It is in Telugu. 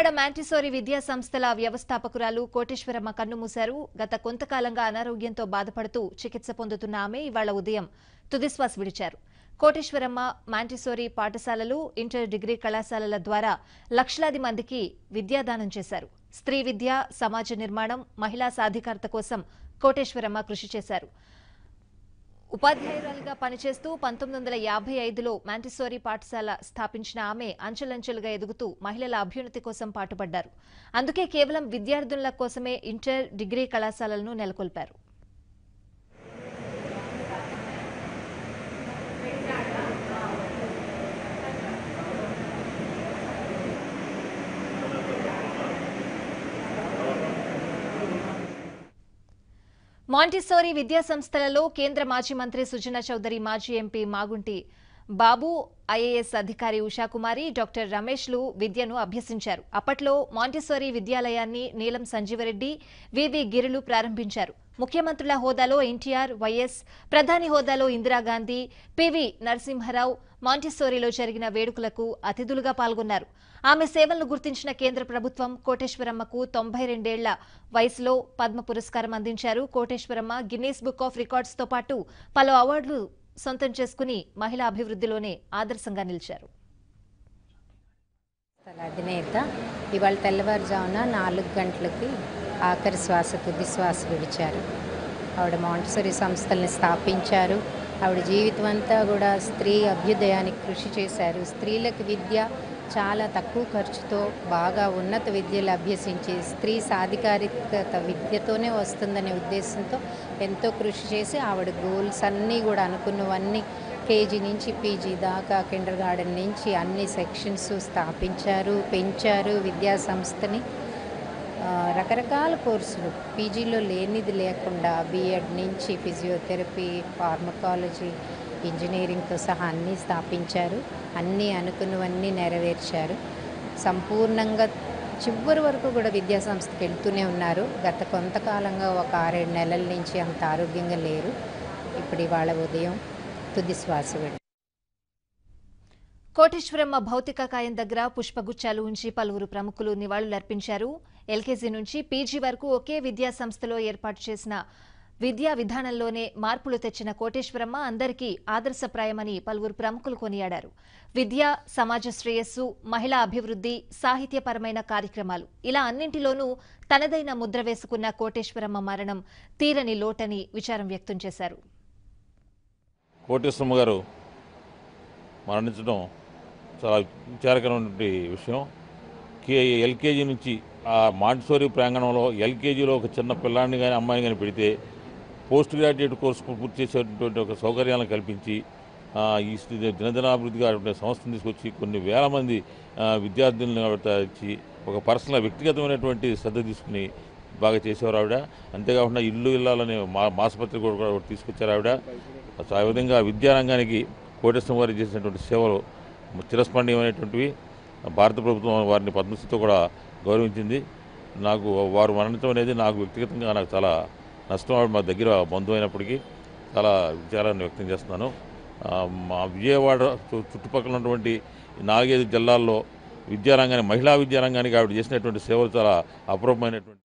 విజయవాడ మాంటిసోరి విద్యా సంస్థల వ్యవస్థాపకురాలు కోటేశ్వరమ్మ కన్నుమూశారు గత కొంతకాలంగా అనారోగ్యంతో బాధపడుతూ చికిత్స పొందుతున్న ఆమె ఇవాళ ఉదయం తుదిశ్వాస విడిచారు కోటేశ్వరమ్మ మాంటిసోరి పాఠశాలలు ఇంటర్ డిగ్రీ కళాశాలల ద్వారా లక్షలాది మందికి విద్యాదానం చేశారు స్త్రీ విద్య సమాజ నిర్మాణం మహిళా సాధికారత కోసం కోటేశ్వరమ్మ కృషి చేశారు ఉపాధ్యాయురాలిగా పనిచేస్తూ పంతొమ్మిది వందల యాభై ఐదులో మాంటిసోరీ పాఠశాల స్థాపించిన ఆమె అంచెలంచెలుగా ఎదుగుతూ మహిళల అభ్యున్నతి కోసం పాటుపడ్డారు అందుకే కేవలం విద్యార్థుల కోసమే ఇంటర్ డిగ్రీ కళాశాలలను నెలకొల్పారు మాంటిసోరీ విద్యా సంస్థలలో కేంద్ర మాజీ మంత్రి సుజనా చౌదరి మాజీ ఎంపీ మాగుంటి బాబు ఐఏఎస్ అధికారి ఉషాకుమారి డాక్టర్ రమేష్లు విద్యను అభ్యసించారు అప్పట్లో మాంటిసోరీ విద్యాలయాన్ని నీలం సంజీవరెడ్డి వివి గిరులు ప్రారంభించారు ముఖ్యమంత్రుల హోదాలో ఎన్టీఆర్ వైఎస్ ప్రధాని హోదాలో ఇందిరాగాంధీ పివి నరసింహరావు మాంటిసోరీలో జరిగిన వేడుకలకు అతిథులుగా పాల్గొన్నారు ఆమె సేవలను గుర్తించిన కేంద్ర ప్రభుత్వం కోటేశ్వరమ్మకు తొంభై రెండేళ్ల వయసులో పద్మ పురస్కారం అందించారు Koteswaramma Guinness book of records తో పాటు పలు అవార్డులు సొంతం చేసుకుని మహిళా అభివృద్ధిలోనే ఆదర్శంగా నిలిచారు తల అధినేత ఇవాళ తెల్లవారుజామున నాలుగు గంటలకి ఆఖరి శ్వాస తుది శ్వాస విడిచారు ఆవిడ మాంటసరీ సంస్థల్ని స్థాపించారు ఆవిడ జీవితం అంతా కూడా స్త్రీ అభ్యుదయానికి కృషి చేశారు స్త్రీలకు విద్య చాలా తక్కువ ఖర్చుతో బాగా ఉన్నత విద్యలు అభ్యసించి స్త్రీ సాధికారికత విద్యతోనే వస్తుందనే ఉద్దేశంతో ఎంతో కృషి చేసి ఆవిడ గోల్స్ అన్నీ కూడా అనుకున్నవన్నీ కేజీ నుంచి పీజీ దాకా కిండర్ గార్డెన్ నుంచి అన్ని సెక్షన్స్ స్థాపించారు పెంచారు విద్యా సంస్థని ఆ, రకరకాల కోర్సులు పీజీలో లేనిది లేకుండా బీఎడ్ నుంచి ఫిజియోథెరపీ ఫార్మకాలజీ ఇంజనీరింగ్తో సహా అన్నీ స్థాపించారు అన్నీ అనుకున్నవన్నీ నెరవేర్చారు సంపూర్ణంగా చివరి వరకు కూడా విద్యా సంస్థకి వెళ్తూనే ఉన్నారు గత కొంతకాలంగా ఒక ఆరేడు నెలల నుంచి అంత ఆరోగ్యంగా లేరు ఇప్పుడు ఇవాళ ఉదయం తుది శ్వాస విడి కోటేశ్వరమ్మ భౌతిక కాయం దగ్గర పుష్పగుచ్చాలు ఉంచి పలువురు ప్రముఖులు నివాళులర్పించారు ఎల్కేజీ నుంచి పీజీ వరకు ఒకే విద్యా సంస్థలో ఏర్పాటు చేసిన విద్యా విధానంలోనే మార్పులు తెచ్చిన కోటేశ్వరమ్మ అందరికీ ఆదర్శప్రాయమని పలువురు ప్రముఖులు కొనియాడారు విద్య సమాజ శ్రేయస్సు మహిళా అభివృద్ధి సాహిత్యపరమైన కార్యక్రమాలు ఇలా అన్నింటిలోనూ తనదైన ముద్ర వేసుకున్న కోటేశ్వరమ్మ మరణం తీరని లోటని విచారం వ్యక్తం చేశారు కోటేశ్వరమ్మ గారు మరణించడం చాలా విచారకరమైనటువంటి విషయం కే ఎల్కేజీ నుంచి ఆ మాంటిసోరీ ప్రాంగణంలో ఎల్కేజీలో ఒక చిన్న పిల్లాడిని కానీ అమ్మాయిని కానీ పెడితే పోస్ట్ గ్రాడ్యుయేట్ కోర్సు పూర్తి చేసేటువంటి ఒక సౌకర్యాలను కల్పించి ఆ, ఈ స్థి- దినదినాభివృద్ధిగా అటువంటి సంస్థను తీసుకొచ్చి కొన్ని వేల మంది ఆ, విద్యార్థులను ఆవిడ ఇచ్చి ఒక పర్సనల్ వ్యక్తిగతమైనటువంటి శ్రద్ధ తీసుకుని బాగా చేసేవారు ఆవిడ అంతేకాకుండా ఇల్లు ఇల్లాలనే మా మాసపత్రిక కూడా కూడా తీసుకొచ్చారు ఆవిడ అసలు ఆ విధంగా విద్యారంగానికి కోటేశ్వరం వారు చేసినటువంటి సేవలు చిరస్మరణీయమైనటువంటివి భారత ప్రభుత్వం వారిని పద్మశ్రీతో కూడా గౌరవించింది నాకు వారు మరణించడం అనేది నాకు వ్యక్తిగతంగా నాకు చాలా నష్టం ఆవిడ మా దగ్గర బంధువు అయినప్పటికీ చాలా విచారాన్ని వ్యక్తం చేస్తున్నాను ఆ, మా విజయవాడ చు- చుట్టుపక్కల ఉన్నటువంటి ఈ నాలుగైదు జిల్లాల్లో విద్యారంగానికి మహిళా విద్యారంగానికి ఆవిడ చేసినటువంటి సేవలు చాలా అపూర్వమైనటువంటి